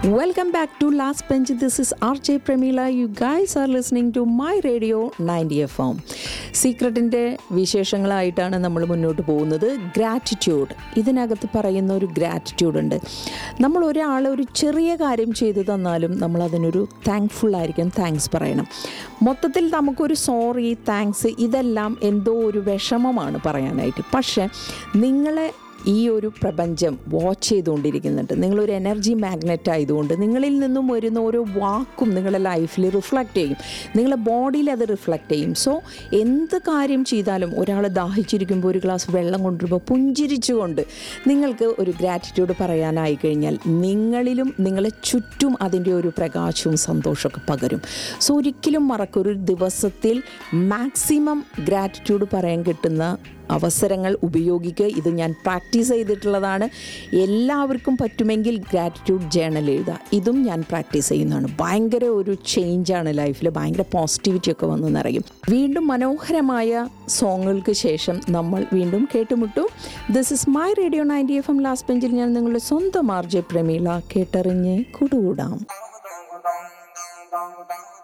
Welcome back to Last Bench. This is RJ Premila. You guys are listening to my radio 90 FM. സീക്രട്ടിൻ്റെ വിശേഷങ്ങളായിട്ടാണ് നമ്മൾ മുന്നോട്ട് പോകുന്നത് gratitude ഇതിനകത്ത് പറയുന്ന ഒരു ഗ്രാറ്റിറ്റ്യൂഡ് ഉണ്ട് നമ്മൾ ഒരാൾ ഒരു ചെറിയ കാര്യം ചെയ്തു തന്നാലും നമ്മൾ അതിനൊരു താങ്ക്ഫുൾ ആയിരിക്കും താങ്ക്സ് പറയണം മൊത്തത്തിൽ നമുക്കൊരു സോറി താങ്ക്സ് ഇതെല്ലാം എന്തോ ഒരു വിഷമമാണ് പറയാനായിട്ട് പക്ഷേ നിങ്ങളെ ഈ ഒരു പ്രപഞ്ചം വാച്ച് ചെയ്തുകൊണ്ടിരിക്കുന്നുണ്ട് നിങ്ങളൊരു എനർജി മാഗ്നറ്റ് ആയതുകൊണ്ട് നിങ്ങളിൽ നിന്നും വരുന്ന ഓരോ വാക്കും നിങ്ങളുടെ ലൈഫിൽ റിഫ്ലക്റ്റ് ചെയ്യും നിങ്ങളുടെ ബോഡിയിൽ അത് റിഫ്ലക്റ്റ് ചെയ്യും സോ എന്ത് കാര്യം ചെയ്താലും ഒരാൾ ദാഹിച്ചിരിക്കുമ്പോൾ ഒരു ഗ്ലാസ് വെള്ളം കൊണ്ടുവരുമ്പോൾ പുഞ്ചിരിച്ചുകൊണ്ട് നിങ്ങൾക്ക് ഒരു ഗ്രാറ്റിറ്റ്യൂഡ് പറയാനായി കഴിഞ്ഞാൽ നിങ്ങളിലും നിങ്ങളെ ചുറ്റും അതിൻ്റെ ഒരു പ്രകാശവും സന്തോഷമൊക്കെ പകരും സോ ഒരിക്കലും മറക്കൊരു ദിവസത്തിൽ മാക്സിമം ഗ്രാറ്റിറ്റ്യൂഡ് പറയാൻ കിട്ടുന്ന അവസരങ്ങൾ ഉപയോഗിക്കുക ഇത് ഞാൻ പ്രാക്ടീസ് ചെയ്തിട്ടുള്ളതാണ് എല്ലാവർക്കും പറ്റുമെങ്കിൽ ഗ്രാറ്റിറ്റ്യൂഡ് ജേണൽ എഴുതുക ഇതും ഞാൻ പ്രാക്ടീസ് ചെയ്യുന്നതാണ് ഭയങ്കര ഒരു ചേഞ്ചാണ് ലൈഫിൽ ഭയങ്കര പോസിറ്റിവിറ്റി ഒക്കെ വന്ന് നിറയും വീണ്ടും മനോഹരമായ സോങ്ങുകൾക്ക് ശേഷം നമ്മൾ വീണ്ടും കേട്ടുമുട്ടും this is my radio ninety F M last ബെഞ്ചിൽ ഞാൻ നിങ്ങളുടെ സ്വന്തം ആർ ജെ പ്രമീള കേട്ടറിഞ്ഞ് കൂടുകൂടാം dong dong dong dong dong